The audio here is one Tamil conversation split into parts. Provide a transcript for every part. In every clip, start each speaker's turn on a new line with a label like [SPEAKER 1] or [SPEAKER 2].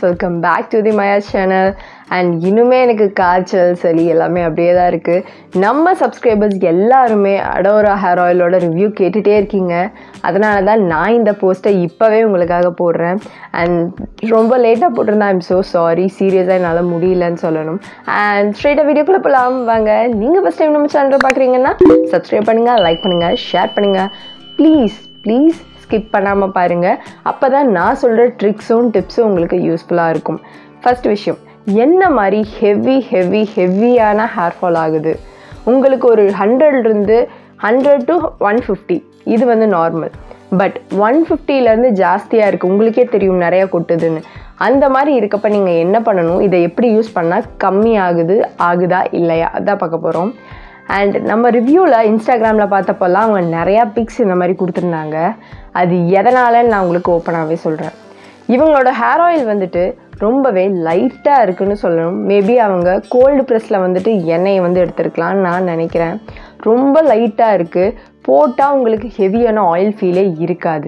[SPEAKER 1] வெல்கம் பேக் டு தி மயா சேனல் அண்ட் இன்னுமே எனக்கு காய்ச்சல் சளி எல்லாமே அப்படியே தான் இருக்குது நம்ம சப்ஸ்கிரைபர்ஸ் எல்லாருமே அடோரா ஹேர் ஆயிலோட ரிவ்யூ கேட்டுகிட்டே இருக்கீங்க அதனால தான் நான் இந்த போஸ்ட்டை இப்போவே உங்களுக்காக போடுறேன் அண்ட் ரொம்ப லேட்டாக போட்டிருந்தேன் ஐம் ஸோ சாரி சீரியஸாக என்னால் முடியலன்னு சொல்லணும் அண்ட் ஸ்ட்ரெயிட்டாக வீடியோக்குள்ளே போகலாம் வாங்க நீங்கள் ஃபஸ்ட் டைம் நம்ம சேனலை பார்க்குறீங்கன்னா சப்ஸ்கிரைப் பண்ணுங்கள் லைக் பண்ணுங்கள் ஷேர் பண்ணுங்கள் ப்ளீஸ் ப்ளீஸ் ஸ்கிப் பண்ணாமல் பாருங்கள் அப்போ தான் நான் சொல்கிற ட்ரிக்ஸும் டிப்ஸும் உங்களுக்கு யூஸ்ஃபுல்லாக இருக்கும் ஃபஸ்ட் விஷயம் என்ன மாதிரி ஹெவி ஹெவி ஹெவியான ஹேர் ஃபால் ஆகுது உங்களுக்கு ஒரு ஹண்ட்ரட்லேருந்து ஹண்ட்ரட் டு ஒன் ஃபிஃப்டி இது வந்து நார்மல் பட் ஒன் ஃபிஃப்டிலேருந்து ஜாஸ்தியாக இருக்குது உங்களுக்கே தெரியும் நிறையா கொட்டுதுன்னு அந்த மாதிரி இருக்கப்ப நீங்கள் என்ன பண்ணணும் இதை எப்படி யூஸ் பண்ணால் கம்மி ஆகுது ஆகுதா இல்லையா அதான் பார்க்க போகிறோம் அண்ட் நம்ம ரிவ்யூவில் இன்ஸ்டாகிராமில் பார்த்தப்போல்லாம் அவங்க நிறையா பிக்ஸ் இந்த மாதிரி கொடுத்துருந்தாங்க அது எதனாலன்னு நான் உங்களுக்கு ஓப்பனாகவே சொல்கிறேன் இவங்களோட ஹேர் ஆயில் வந்துட்டு ரொம்பவே லைட்டாக இருக்குன்னு சொல்லணும் மேபி அவங்க கோல்டு ப்ரெஸ்ஸில் வந்துட்டு எண்ணெயை வந்து எடுத்துருக்கலாம்னு நான் நினைக்கிறேன் ரொம்ப லைட்டாக இருக்குது போட்டால் உங்களுக்கு ஹெவியான ஆயில் ஃபீலே இருக்காது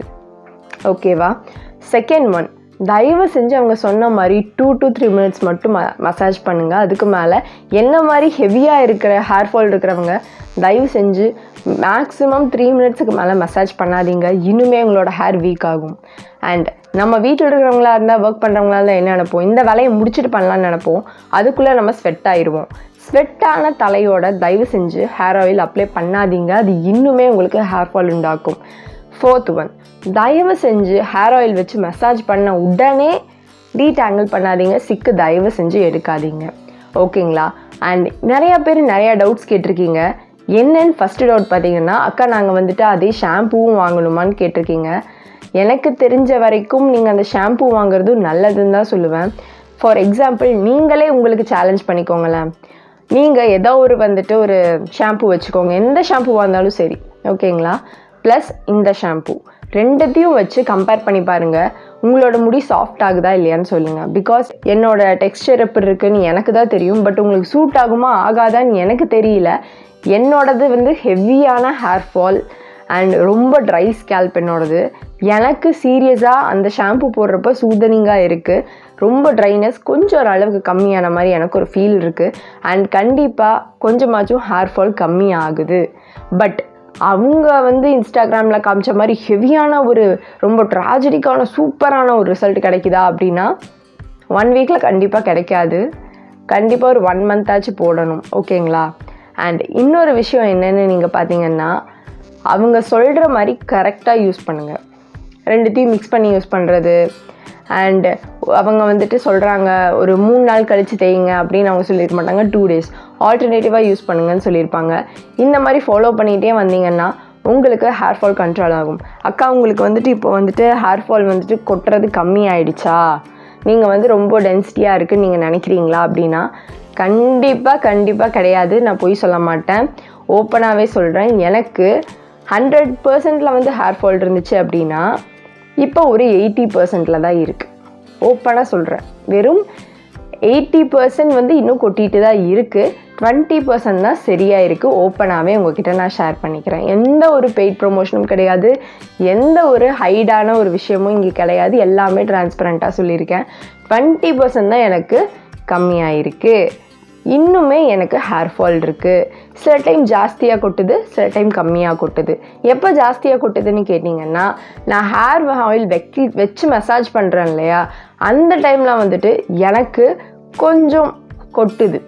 [SPEAKER 1] ஓகேவா செகண்ட் ஒன் தயவு செஞ்சு அவங்க சொன்ன மாதிரி டூ டு த்ரீ மினிட்ஸ் மட்டும் ம மசாஜ் பண்ணுங்கள் அதுக்கு மேலே என்ன மாதிரி ஹெவியாக இருக்கிற ஹேர் ஃபால் இருக்கிறவங்க தயவு செஞ்சு மேக்ஸிமம் த்ரீ மினிட்ஸுக்கு மேலே மசாஜ் பண்ணாதீங்க இன்னுமே உங்களோட ஹேர் வீக் ஆகும் அண்ட் நம்ம வீட்டில் இருக்கிறவங்களா இருந்தால் ஒர்க் பண்ணுறவங்களா இருந்தால் என்ன நினைப்போம் இந்த வேலையை முடிச்சுட்டு பண்ணலான்னு நினைப்போம் அதுக்குள்ளே நம்ம ஸ்வெட் ஆயிடுவோம் ஸ்வெட்டான தலையோட தயவு செஞ்சு ஹேர் ஆயில் அப்ளை பண்ணாதீங்க அது இன்னுமே உங்களுக்கு ஹேர் ஃபால் உண்டாக்கும் ஃபோர்த் ஒன் தயவு செஞ்சு ஹேர் ஆயில் வச்சு மசாஜ் பண்ண உடனே டீடேங்கிள் பண்ணாதீங்க சிக்கு தயவு செஞ்சு எடுக்காதீங்க ஓகேங்களா அண்ட் நிறையா பேர் நிறையா டவுட்ஸ் கேட்டிருக்கீங்க என்னன்னு ஃபஸ்ட்டு டவுட் பார்த்தீங்கன்னா அக்கா நாங்கள் வந்துட்டு அதே ஷாம்பூவும் வாங்கணுமான்னு கேட்டிருக்கீங்க எனக்கு தெரிஞ்ச வரைக்கும் நீங்கள் அந்த ஷாம்பூ வாங்குறது நல்லதுன்னு தான் சொல்லுவேன் ஃபார் எக்ஸாம்பிள் நீங்களே உங்களுக்கு சேலஞ்ச் பண்ணிக்கோங்களேன் நீங்கள் ஏதோ ஒரு வந்துட்டு ஒரு ஷாம்பூ வச்சுக்கோங்க எந்த ஷாம்பூவாக இருந்தாலும் சரி ஓகேங்களா ப்ளஸ் இந்த ஷாம்பூ ரெண்டுத்தையும் வச்சு கம்பேர் பண்ணி பாருங்கள் உங்களோட முடி சாஃப்ட் ஆகுதா இல்லையான்னு சொல்லுங்கள் பிகாஸ் என்னோட டெக்ஸ்டர் எப்படி இருக்குன்னு எனக்கு தான் தெரியும் பட் உங்களுக்கு சூட் ஆகுமா ஆகாதான்னு எனக்கு தெரியல என்னோடது வந்து ஹெவியான ஹேர் ஃபால் அண்ட் ரொம்ப ட்ரை ஸ்கேல்ப் என்னோடது எனக்கு சீரியஸாக அந்த ஷாம்பு போடுறப்ப சூதனிங்காக இருக்குது ரொம்ப ட்ரைனஸ் கொஞ்சம் ஒரு அளவுக்கு கம்மியான மாதிரி எனக்கு ஒரு ஃபீல் இருக்குது அண்ட் கண்டிப்பாக கொஞ்சமாச்சும் ஹேர் ஃபால் கம்மி ஆகுது பட் அவங்க வந்து இன்ஸ்டாகிராமில் காமிச்ச மாதிரி ஹெவியான ஒரு ரொம்ப ட்ராஜடிக்கான சூப்பரான ஒரு ரிசல்ட் கிடைக்குதா அப்படின்னா ஒன் வீக்கில் கண்டிப்பாக கிடைக்காது கண்டிப்பாக ஒரு ஒன் மந்த்தாச்சும் போடணும் ஓகேங்களா அண்ட் இன்னொரு விஷயம் என்னென்னு நீங்கள் பார்த்தீங்கன்னா அவங்க சொல்கிற மாதிரி கரெக்டாக யூஸ் பண்ணுங்கள் ரெண்டுத்தையும் மிக்ஸ் பண்ணி யூஸ் பண்ணுறது அண்டு அவங்க வந்துட்டு சொல்கிறாங்க ஒரு மூணு நாள் கழித்து தேய்ங்க அப்படின்னு அவங்க சொல்லியிருக்க மாட்டாங்க டூ டேஸ் ஆல்டர்னேட்டிவாக யூஸ் பண்ணுங்கன்னு சொல்லியிருப்பாங்க இந்த மாதிரி ஃபாலோ பண்ணிகிட்டே வந்தீங்கன்னா உங்களுக்கு ஹேர் ஃபால் கண்ட்ரோல் ஆகும் அக்கா உங்களுக்கு வந்துட்டு இப்போ வந்துட்டு ஹேர் ஃபால் வந்துட்டு கொட்டுறது கம்மி ஆயிடுச்சா நீங்கள் வந்து ரொம்ப டென்சிட்டியாக இருக்குன்னு நீங்கள் நினைக்கிறீங்களா அப்படின்னா கண்டிப்பாக கண்டிப்பாக கிடையாது நான் பொய் சொல்ல மாட்டேன் ஓப்பனாகவே சொல்கிறேன் எனக்கு ஹண்ட்ரட் பர்சன்டில் வந்து ஹேர் ஃபால் இருந்துச்சு அப்படின்னா இப்போ ஒரு எயிட்டி பர்சன்டில் தான் இருக்குது ஓப்பனாக சொல்கிறேன் வெறும் எயிட்டி பர்சன்ட் வந்து இன்னும் கொட்டிட்டு தான் இருக்குது டுவெண்ட்டி பர்சன்ட் தான் சரியாக இருக்குது ஓப்பனாகவே உங்ககிட்ட நான் ஷேர் பண்ணிக்கிறேன் எந்த ஒரு பெய்ட் ப்ரொமோஷனும் கிடையாது எந்த ஒரு ஹைடான ஒரு விஷயமும் இங்கே கிடையாது எல்லாமே டிரான்ஸ்பரண்ட்டாக சொல்லியிருக்கேன் டுவெண்ட்டி பர்சன்ட் தான் எனக்கு கம்மியாயிருக்கு இன்னுமே எனக்கு ஹேர் ஃபால் இருக்குது சில டைம் ஜாஸ்தியாக கொட்டுது சில டைம் கம்மியாக கொட்டுது எப்போ ஜாஸ்தியாக கொட்டுதுன்னு கேட்டிங்கன்னா நான் ஹேர் ஆயில் வெக்கி வச்சு மசாஜ் பண்ணுறேன் இல்லையா அந்த டைமில் வந்துட்டு எனக்கு கொஞ்சம் கொட்டுது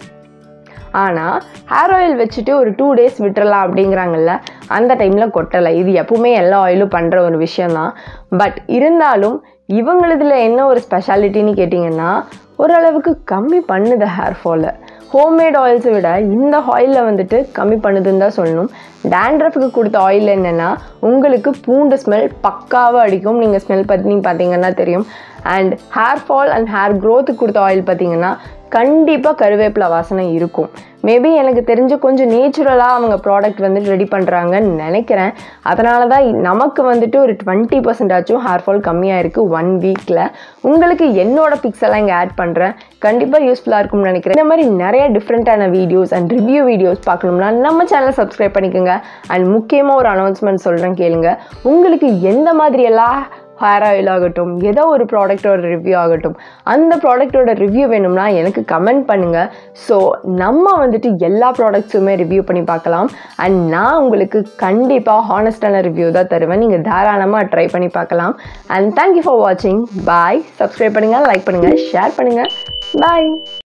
[SPEAKER 1] ஆனால் ஹேர் ஆயில் வச்சுட்டு ஒரு டூ டேஸ் விட்டுறலாம் அப்படிங்கிறாங்கல்ல அந்த டைமில் கொட்டலை இது எப்பவுமே எல்லா ஆயிலும் பண்ணுற ஒரு விஷயந்தான் பட் இருந்தாலும் இவங்களதுல என்ன ஒரு ஸ்பெஷாலிட்டின்னு கேட்டிங்கன்னா ஓரளவுக்கு கம்மி பண்ணுது ஹேர் ஃபாலை ஹோம்மேட் ஆயில்ஸை விட இந்த ஆயிலில் வந்துட்டு கம்மி பண்ணுதுன்னு தான் சொல்லணும் டேண்ட்ரஃபுக்கு கொடுத்த ஆயில் என்னென்னா உங்களுக்கு பூண்டு ஸ்மெல் பக்காவாக அடிக்கும் நீங்கள் ஸ்மெல் பண்ணி பார்த்தீங்கன்னா தெரியும் and hair fall and hair க்ரோத்துக்கு கொடுத்த ஆயில் பார்த்தீங்கன்னா கண்டிப்பாக கருவேப்பிலை வாசனை இருக்கும் மேபி எனக்கு தெரிஞ்சு கொஞ்சம் நேச்சுரலாக அவங்க ப்ராடக்ட் வந்துட்டு ரெடி பண்ணுறாங்கன்னு நினைக்கிறேன் அதனால தான் நமக்கு வந்துட்டு ஒரு டுவெண்ட்டி பர்சன்ட் ஆச்சும் ஹேர் ஃபால் கம்மியாக இருக்குது ஒன் வீக்கில் உங்களுக்கு என்னோட பிக்ஸ் எல்லாம் இங்கே ஆட் பண்ணுறேன் கண்டிப்பாக யூஸ்ஃபுல்லாக இருக்கும்னு நினைக்கிறேன் இந்த மாதிரி நிறைய டிஃப்ரெண்ட்டான வீடியோஸ் அண்ட் ரிவ்யூ வீடியோஸ் பார்க்கணும்னா நம்ம சேனலை சப்ஸ்கிரைப் பண்ணிக்கோங்க அண்ட் முக்கியமாக ஒரு அனௌன்ஸ்மெண்ட் சொல்கிறேன் கேளுங்க உங்களுக்கு எந்த மாதிரியெல்லாம் ஹேர் ஆயில் ஆகட்டும் ஏதோ ஒரு ப்ராடக்ட்டோட ரிவ்யூ ஆகட்டும் அந்த ப்ராடக்ட்டோட ரிவ்யூ வேணும்னா எனக்கு கமெண்ட் பண்ணுங்கள் ஸோ நம்ம வந்துட்டு எல்லா ப்ராடக்ட்ஸுமே ரிவ்யூ பண்ணி பார்க்கலாம் அண்ட் நான் உங்களுக்கு கண்டிப்பாக ஹானஸ்டான ரிவ்யூ தான் தருவேன் நீங்கள் தாராளமாக ட்ரை பண்ணி பார்க்கலாம் அண்ட் தேங்க்யூ ஃபார் வாட்சிங் பாய் சப்ஸ்கிரைப் பண்ணுங்கள் லைக் பண்ணுங்கள் ஷேர் பண்ணுங்கள் பாய்